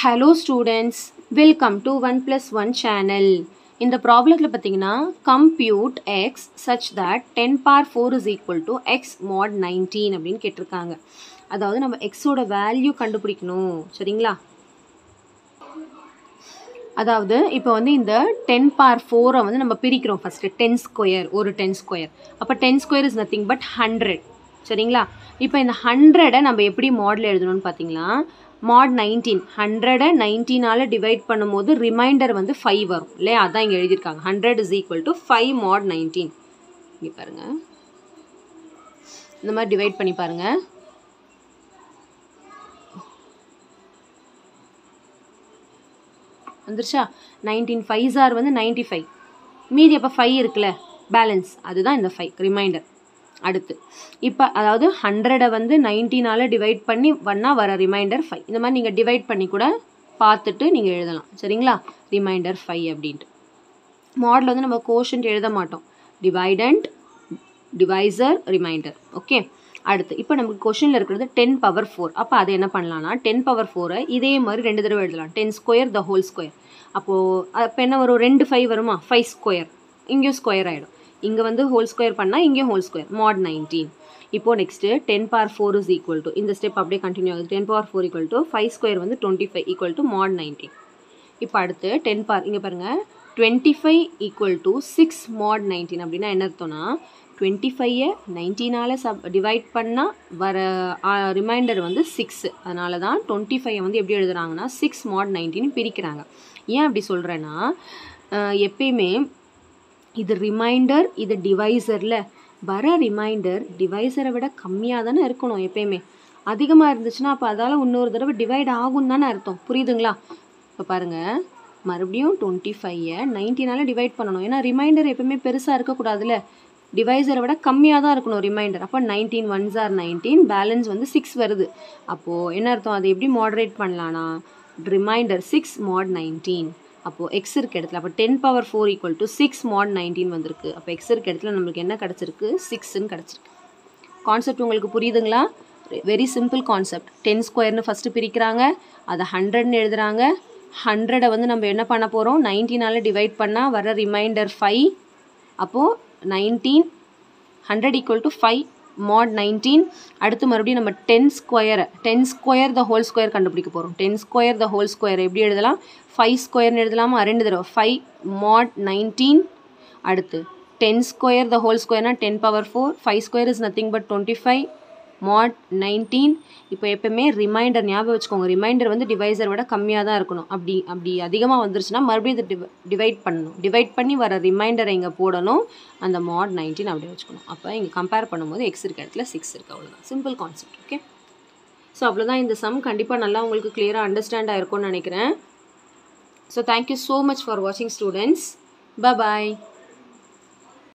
hello students welcome to one plus one channel இந்த ப்ராப்ளத்தில் பார்த்தீங்கன்னா compute x such that ten power four is equal to x mod nineteen அப்படின்னு கேட்டிருக்காங்க அதாவது நம்ம எக்ஸோட வேல்யூ கண்டுபிடிக்கணும் சரிங்களா அதாவது இப்போ வந்து இந்த டென் பார் ஃபோரை வந்து நம்ம பிரிக்கிறோம் ஃபஸ்ட்டு டென் ஸ்கொயர் ஒரு டென் ஸ்கொயர் அப்போ ten square is nothing but hundred சரிங்களா இப்போ இந்த ஹண்ட்ரடை நம்ம எப்படி மாடல் எழுதணும்னு பார்த்தீங்களா மாட் நைன்டீன் ஹண்ட்ரடை நைன்டீனால் டிவைட் பண்ணும்போது ரிமைண்டர் வந்து ஃபைவ் வரும் இல்லையா அதான் இங்கே எழுதியிருக்காங்க hundred is equal to five mod nineteen இங்கே பாருங்கள் இந்த மாதிரி டிவைட் பண்ணி பாருங்கள் வந்துருச்சா நைன்டீன் ஃபைவ் ஜார் வந்து நைன்டி ஃபைவ் மீதி அப்போ ஃபைவ் இருக்குல்ல பேலன்ஸ் அதுதான் இந்த ஃபைவ் ரிமைண்டர் அடுத்து இப்போ அதாவது ஹண்ட்ரடை வந்து நைன்டீனால் டிவைட் பண்ணி பண்ணால் வர ரிமைண்டர் ஃபைவ் இந்த மாதிரி நீங்கள் டிவைட் பண்ணி கூட பார்த்துட்டு நீங்கள் எழுதலாம் சரிங்களா ரிமைண்டர் ஃபைவ் அப்படின்ட்டு மாடல் வந்து நம்ம கோஷன்ட் எழுத மாட்டோம் டிவைடண்ட் டிவைசர் ரிமைண்டர் ஓகே அடுத்து இப்போ நமக்கு கொஷனில் இருக்கிறது டென் பவர் ஃபோர் அப்போ அதை என்ன பண்ணலாம்னா டென் பவர் ஃபோரை இதே மாதிரி ரெண்டு தடவை எழுதலாம் ten square the whole square அப்போது அப்போ என்ன வரும் ரெண்டு ஃபைவ் வருமா ஃபைவ் ஸ்கொயர் இங்கேயும் ஸ்கொயர் ஆகிடும் இங்கே வந்து ஹோல் ஸ்கொயர் பண்ணால் இங்கேயும் ஹோல் ஸ்கொயர் மாட் நைன்டீன் இப்போது next ten power four is equal to இந்த ஸ்டெப் அப்படியே கண்டினியூ ஆகுது ten power four equal to five square வந்து twenty five equal to mod nineteen இப்போ அடுத்து டென் பார் இங்கே பாருங்கள் twenty five equal to six mod nineteen அப்படின்னா என்ன அர்த்தம்னா டுவெண்ட்டி ஃபைவை நைன்டீனால் சப் டிவைட் பண்ணால் வர ரிமைண்டர் வந்து சிக்ஸு அதனால தான் டுவெண்ட்டி ஃபைவை வந்து எப்படி எழுதுறாங்கன்னா சிக்ஸ் மாட் நைன்டீன் பிரிக்கிறாங்க ஏன் அப்படி சொல்கிறேன்னா எப்பயுமே இது ரிமைண்டர் இது டிவைசரில் வர ரிமைண்டர் டிவைசரை விட கம்மியாக தானே இருக்கணும் எப்பயுமே அதிகமாக இருந்துச்சுன்னா அப்போ அதால் இன்னொரு தடவை டிவைட் ஆகும் தானே அர்த்தம் புரியுதுங்களா இப்போ பாருங்கள் மறுபடியும் டுவெண்ட்டி ஃபைவை நைன்டீனால் டிவைட் பண்ணணும் ஏன்னா ரிமைண்டர் எப்பவுமே பெருசாக இருக்கக்கூடாதுல்ல டிவைசரை விட கம்மியாக தான் இருக்கணும் ரிமைண்டர் அப்போ nineteen ones are nineteen balance வந்து சிக்ஸ் வருது அப்போது என்ன அர்த்தம் அதை எப்படி மாடரேட் பண்ணலான்னா ரிமைண்டர் சிக்ஸ் மாட் நைன்டீன் அப்போது எக்ஸ் இருக்க இடத்துல அப்போ ten power four equal to six mod nineteen வந்திருக்கு அப்போ எக்ஸ் இருக்க இடத்துல நம்மளுக்கு என்ன கிடச்சிருக்கு சிக்ஸ்ன்னு கிடச்சிருக்கு கான்செப்ட் உங்களுக்கு புரியுதுங்களா வெரி சிம்பிள் கான்செப்ட் டென் ஸ்கொயர்னு ஃபஸ்ட்டு பிரிக்கிறாங்க அதை ஹண்ட்ரட்னு எழுதுகிறாங்க ஹண்ட்ரடை வந்து நம்ம என்ன பண்ண போகிறோம் நைன்டீனால் டிவைட் பண்ணால் வர ரிமைண்டர் ஃபைவ் அப்போது nineteen hundred equal to five mod nineteen அடுத்து மறுபடியும் நம்ம டென் ஸ்கொயரை ten square the whole square கண்டுபிடிக்க போகிறோம் ten square the whole square எப்படி எழுதலாம் ஃபைவ் ஸ்கொயர்னு எழுதலாமா ரெண்டு தடவை ஃபைவ் மாட் நைன்டீன் அடுத்து டென் ஸ்கொயர் த ஹோல் ஸ்கொயர்னா ten power four five square is nothing but twenty five mod nineteen இப்போ எப்பவுமே ரிமைண்டர் ஞாபகம் வச்சுக்கோங்க ரிமைண்டர் வந்து டிவைசர் விட கம்மியாக தான் இருக்கணும் அப்படி அப்படி அதிகமாக வந்துருச்சுன்னா மறுபடியும் இதை டிவ டிவைட் பண்ணணும் டிவைட் பண்ணி வர ரிமைண்டரை இங்கே போடணும் அந்த மாட் நைன்டீன் அப்படியே வச்சுக்கணும் அப்போ இங்கே கம்பேர் பண்ணும்போது எக்ஸ் இருக்க இடத்துல சிக்ஸ் இருக்குது அவ்வளோதான் சிம்பிள் கான்செப்ட் ஓகே ஸோ அவ்வளோதான் இந்த சம் கண்டிப்பாக நல்லா உங்களுக்கு கிளியராக அண்டர்ஸ்டாண்ட் ஆயிருக்கும்னு நினைக்கிறேன் so thank you so much for வாட்சிங் ஸ்டூடெண்ட்ஸ் பாய்